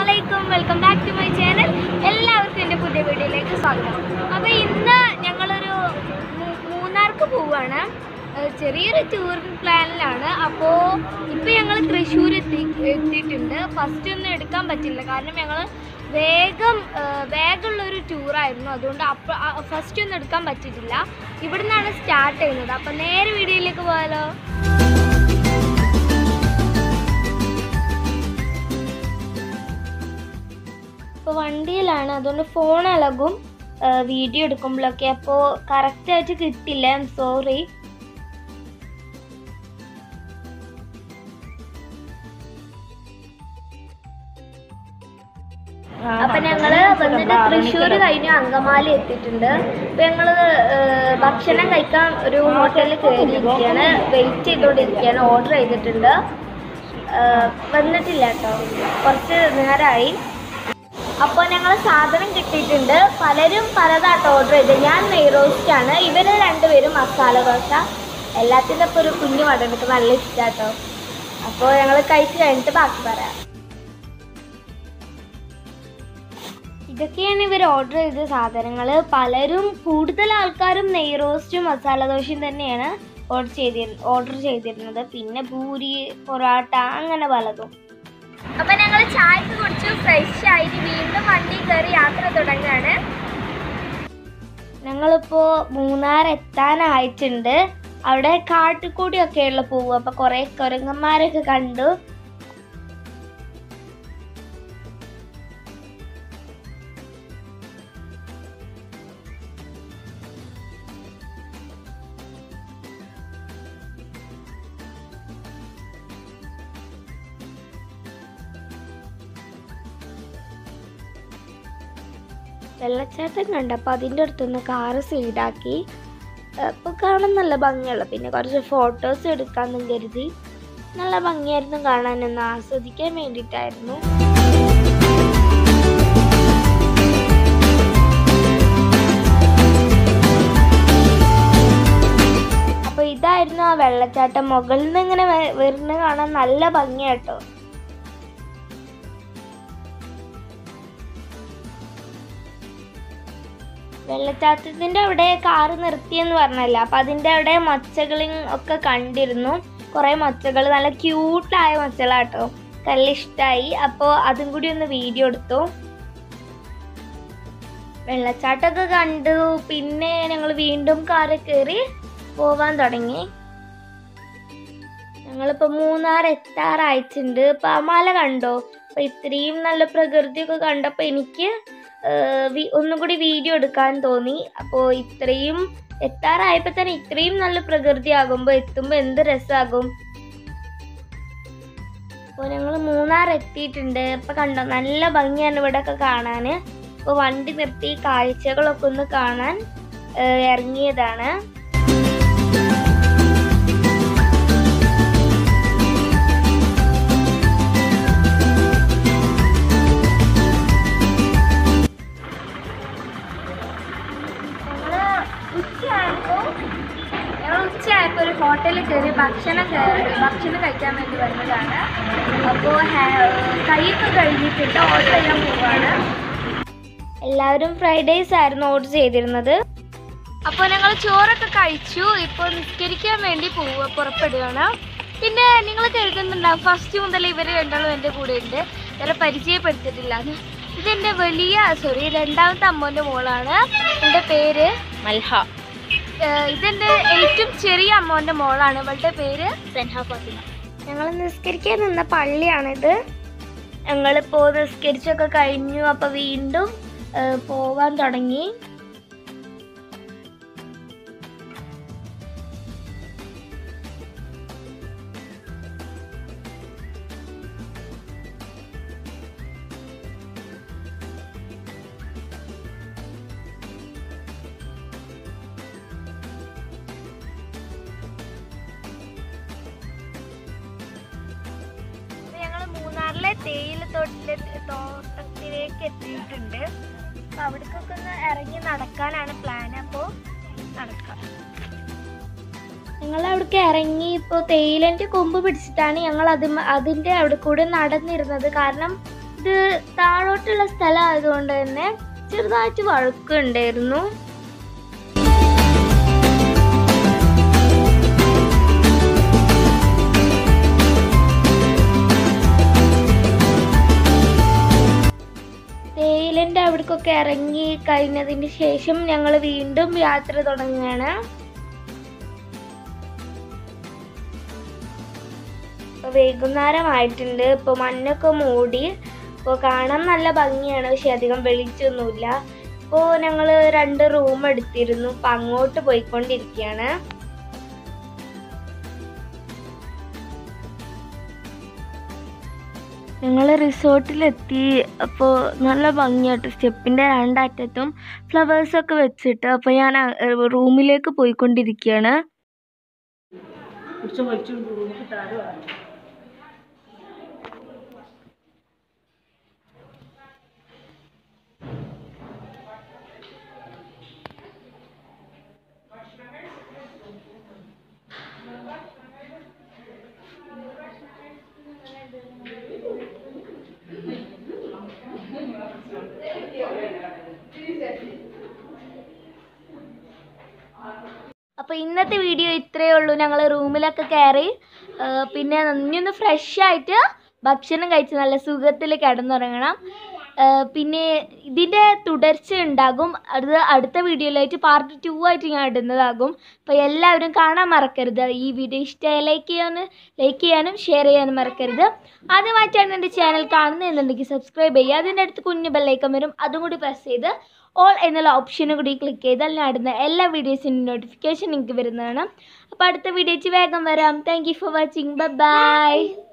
അലൈക്കും welcome back to my channel എല്ലാവർക്കും എൻ്റെ പുതിയ വീഡിയോയിലേക്ക് സ്വാഗതം അപ്പോൾ ഇന്ന് ഞങ്ങളൊരു മൂ- മൂന്നാർക്ക് പോവുകയാണ് ഏഹ് ചെറിയൊരു ടൂർ പ്ലാനിലാണ് അപ്പോൾ ഇപ്പോൾ ഞങ്ങൾ തൃശ്ശൂർ എത്തി എത്തിയിട്ടുണ്ട് ഫസ്റ്റ് ഒന്നും എടുക്കാൻ പറ്റില്ല കാരണം ഞങ്ങൾ വേഗം ഏഹ് വേഗമുള്ളൊരു ടൂറായിരുന്നു അതുകൊണ്ട് അപ്പോൾ ഫസ്റ്റ് ഒന്നും എടുക്കാൻ പറ്റിയിട്ടില്ല ഇവിടുന്നാണ് സ്റ്റാർട്ട് ചെയ്യുന്നത് അപ്പോൾ നേരെ വീഡിയോയിലേക്ക് പോയാലോ ഇപ്പോൾ വണ്ടിയിലാണ് അതുകൊണ്ട് ഫോൺ ഇളകും വീഡിയോ എടുക്കുമ്പോഴൊക്കെ അപ്പോൾ കറക്റ്റായിട്ട് കിട്ടില്ല ഐ എം സോറി അപ്പൊ ഞങ്ങള് വന്നിട്ട് തൃശ്ശൂർ കഴിഞ്ഞ് അങ്കമാലി എത്തിയിട്ടുണ്ട് അപ്പൊ ഞങ്ങള് ഏഹ്, ഭക്ഷണം കഴിക്കാൻ ഒരു ഹോട്ടലിൽ കയറിയിരിക്കുകയാണ് വെയിറ്റ് ചെയ്തുകൊണ്ടിരിക്കുകയാണ് ഓർഡർ ചെയ്തിട്ടുണ്ട് ഏഹ്, വന്നിട്ടില്ല കേട്ടോ കുറച്ച് നേരമായി അപ്പോൾ ഞങ്ങൾ സാധനം കിട്ടിയിട്ടുണ്ട് പലരും പലതാട്ടോ ഓർഡർ ചെയ്തത് ഞാൻ നെയ് റോസ്റ്റ് ആണ് ഇവർ രണ്ടുപേരും മസാല ദോശ എല്ലാത്തിൻ്റെ ഒപ്പം ഒരു കുഞ്ഞു വട എനിക്ക് നല്ല ഇഷ്ടമാട്ടോ അപ്പോൾ ഞങ്ങൾ കഴിച്ച് കഴിഞ്ഞിട്ട് ബാക്കി പറയാം ഇതൊക്കെയാണ് ഇവർ ഓർഡർ ചെയ്ത സാധനങ്ങൾ പലരും കൂടുതൽ ആൾക്കാരും നെയ് റോസ്റ്റും മസാല ദോശയും തന്നെയാണ് ഓർഡർ ചെയ്തി ഓർഡർ ചെയ്തിരുന്നത് പിന്നെ പൂരി പൊറോട്ട അങ്ങനെ പലതും അപ്പൊ ഞങ്ങൾ ചായക്ക് കുടിച്ചു ഫ്രഷ് ആയിട്ട് വീണ്ടും വണ്ടി കയറി യാത്ര തുടങ്ങുകയാണ് ഞങ്ങളിപ്പോ മൂന്നാർ എത്താനായിട്ടുണ്ട് അവിടെ കാട്ടുകൂടിയൊക്കെയുള്ള പോവും അപ്പൊ കുറെ കുരങ്ങന്മാരൊക്കെ കണ്ടു വെള്ളച്ചാട്ടം കണ്ടപ്പോൾ അതിൻ്റെ അടുത്തുനിന്ന് കാറ് സൈഡാക്കി അപ്പോൾ കാണാൻ നല്ല ഭംഗിയുള്ള പിന്നെ കുറച്ച് ഫോട്ടോസ് എടുക്കാമെന്നും കരുതി നല്ല ഭംഗിയായിരുന്നു കാണാനൊന്ന് ആസ്വദിക്കാൻ വേണ്ടിയിട്ടായിരുന്നു അപ്പോൾ ഇതായിരുന്നു ആ വെള്ളച്ചാട്ടം മുകളിൽ നിന്ന് ഇങ്ങനെ വ- വരുന്നത് കാണാൻ നല്ല ഭംഗിയാട്ടോ വെള്ളച്ചാട്ടത്തിന്റെ അവിടെ കാറ് നിർത്തിയെന്ന് പറഞ്ഞല്ല അപ്പൊ അതിന്റെ അവിടെ മച്ചകളും ഒക്കെ കണ്ടിരുന്നു കുറെ മച്ചകൾ നല്ല ക്യൂട്ടായ മച്ചകളാട്ടോ നല്ല ഇഷ്ടമായി അപ്പോൾ അതും കൂടി ഒന്ന് വീഡിയോ എടുത്തു വെള്ളച്ചാട്ടമൊക്കെ കണ്ടു പിന്നെ ഞങ്ങൾ വീണ്ടും കാറ് കയറി പോവാൻ തുടങ്ങി ഞങ്ങളിപ്പോ മൂന്നാർ എത്താറായിട്ടുണ്ട് ഇപ്പൊ ആ മല കണ്ടോ അപ്പൊ ഇത്രയും നല്ല പ്രകൃതിയൊക്കെ കണ്ടപ്പോ എനിക്ക് ഏഹ് വി- ഒന്നും കൂടി വീഡിയോ എടുക്കാൻ തോന്നി അപ്പോൾ ഇത്രയും എത്താറായപ്പോൾ തന്നെ ഇത്രയും നല്ല പ്രകൃതി ആകുമ്പോൾ എത്തുമ്പോൾ എന്ത് രസമാകും അപ്പോൾ ഞങ്ങൾ മൂന്നാർ എത്തിയിട്ടുണ്ട് ഇപ്പം കണ്ടോ നല്ല ഭംഗിയാണ് ഇവിടെ ഒക്കെ കാണാൻ അപ്പോൾ വണ്ടി നിർത്തി കാഴ്ചകളൊക്കെ ഒന്ന് കാണാൻ ഏഹ് ഇറങ്ങിയതാണ് ഞങ്ങള് ഉച്ചയായപ്പോൾ ഞങ്ങൾ ഉച്ചയായപ്പോൾ ഒരു ഹോട്ടലിൽ കയറി ഭക്ഷണം കയറി ഭക്ഷണം കഴിക്കാൻ വേണ്ടി വരുന്നതാണ് അപ്പോൾ കൈയൊക്കെ കഴിഞ്ഞിട്ടുണ്ട് ഓർഡർ ചെയ്യാൻ പോവാണ് എല്ലാവരും ഫ്രൈഡേസ് ആയിരുന്നു ഓർഡർ ചെയ്തിരുന്നത് അപ്പോൾ ഞങ്ങൾ ചോറൊക്കെ കഴിച്ചു ഇപ്പോൾ നിസ്കരിക്കാൻ വേണ്ടി പോവുക പുറപ്പെടുകയാണ് പിന്നെ നിങ്ങൾ കരുതുന്നുണ്ടാവും ഫസ്റ്റ് മുതൽ ഇവർ രണ്ടാളും എൻ്റെ കൂടെ ഉണ്ട് ഇവരെ പരിചയപ്പെടുത്തിയിട്ടില്ല ഇതെൻ്റെ വലിയ സോറി രണ്ടാമത്തെ അമ്മോൻ്റെ മോളാണ് എൻ്റെ പേര് മൽഹ ഏഹ് ഇതെന്റെ ഏറ്റവും ചെറിയ അമ്മോന്റെ മോളാണ് ഇവളുടെ പേര് സെൻഹ ഫാത്തിമ ഞങ്ങൾ നിസ്കരിക്കാൻ നിന്ന പള്ളിയാണിത് ഞങ്ങളിപ്പോ നിസ്കരിച്ചൊക്കെ കഴിഞ്ഞു അപ്പൊ വീണ്ടും ഏഹ് പോവാൻ തുടങ്ങി ഞങ്ങൾ മൂന്നാറിലെ തേയില തോട്ടിലെ തോട്ടത്തിലേക്ക് എത്തിയിട്ടുണ്ട് അപ്പൊ അവിടേക്കൊക്കെ ഒന്ന് ഇറങ്ങി നടക്കാനാണ് പ്ലാൻ അപ്പോൾ നടക്കാം ഞങ്ങൾ അവിടേക്ക് ഇറങ്ങി ഇപ്പോൾ തേയിലൻ്റെ കൊമ്പ് പിടിച്ചിട്ടാണ് ഞങ്ങൾ അത് അതിൻ്റെ അവിടെ കൂടെ നടന്നിരുന്നത് കാരണം ഇത് താഴോട്ടുള്ള സ്ഥലം ആയതുകൊണ്ട് തന്നെ ചെറുതായിട്ട് വഴുക്കുണ്ടായിരുന്നു തേയിലൻ്റെ അവിടേക്കൊക്കെ ഇറങ്ങി കഴിഞ്ഞതിന് ശേഷം ഞങ്ങൾ വീണ്ടും യാത്ര തുടങ്ങുകയാണ് ഇപ്പൊ വൈകുന്നേരമായിട്ടുണ്ട് ഇപ്പോൾ മഞ്ഞൊക്കെ മൂടി ഇപ്പോൾ കാണാൻ നല്ല ഭംഗിയാണ് പക്ഷെ അധികം വെളിച്ചൊന്നുമില്ല ഇപ്പോൾ ഞങ്ങൾ രണ്ട് റൂം എടുത്തിരുന്നു അപ്പം അങ്ങോട്ട് പോയിക്കൊണ്ടിരിക്കുകയാണ് ഞങ്ങൾ റിസോർട്ടിലെത്തി അപ്പോൾ നല്ല ഭംഗിയായിട്ട് സ്റ്റെപ്പിൻ്റെ രണ്ടറ്റത്തും ഫ്ലവേഴ്സൊക്കെ വെച്ചിട്ട് അപ്പോൾ ഞാൻ റൂമിലേക്ക് പോയിക്കൊണ്ടിരിക്കുകയാണ് കുറിച്ച് വലിച്ചു റൂമിൽ താഴെ അപ്പോൾ ഇന്നത്തെ വീഡിയോ ഇത്രയേ ഉള്ളൂ ഞങ്ങൾ റൂമിലൊക്കെ കയറി ആ, പിന്നെ നന്ദിയൊന്ന് ഫ്രഷ് ആയിട്ട് ഭക്ഷണം കഴിച്ച് നല്ല സുഖത്തിൽ കിടന്നുറങ്ങണം ആ, പിന്നെ ഇതിൻ്റെ തുടർച്ച ഉണ്ടാകും അത് അടുത്ത വീഡിയോയിലായിട്ട് പാർട്ട് ടു ആയിട്ട് ഞാൻ ഇടുന്നതാകും അപ്പോൾ എല്ലാവരും കാണാൻ മറക്കരുത് ഈ വീഡിയോ ഇഷ്ടമായി ലൈക്ക് ചെയ്യാനും ലൈക്ക് ചെയ്യാനും ഷെയർ ചെയ്യാനും മറക്കരുത് ആദ്യമായിട്ടാണ് എൻ്റെ ചാനൽ കാണുന്നതെന്നുണ്ടെങ്കിൽ സബ്സ്ക്രൈബ് ചെയ്യുക അതിൻ്റെ അടുത്ത് കുഞ്ഞു ബെല്ലൈക്കൻ വരും അതും കൂടി പ്രസ് ചെയ്ത് ഓൾ എന്നുള്ള ഓപ്ഷനും കൂടി ക്ലിക്ക് ചെയ്താൽ ഞാൻ ഇടുന്ന എല്ലാ വീഡിയോസിൻ്റെ നോട്ടിഫിക്കേഷൻ നിങ്ങൾക്ക് വരുന്നതാണ് അപ്പോൾ അടുത്ത വീഡിയോയ്ക്ക് വേഗം വരാം thank you for watching by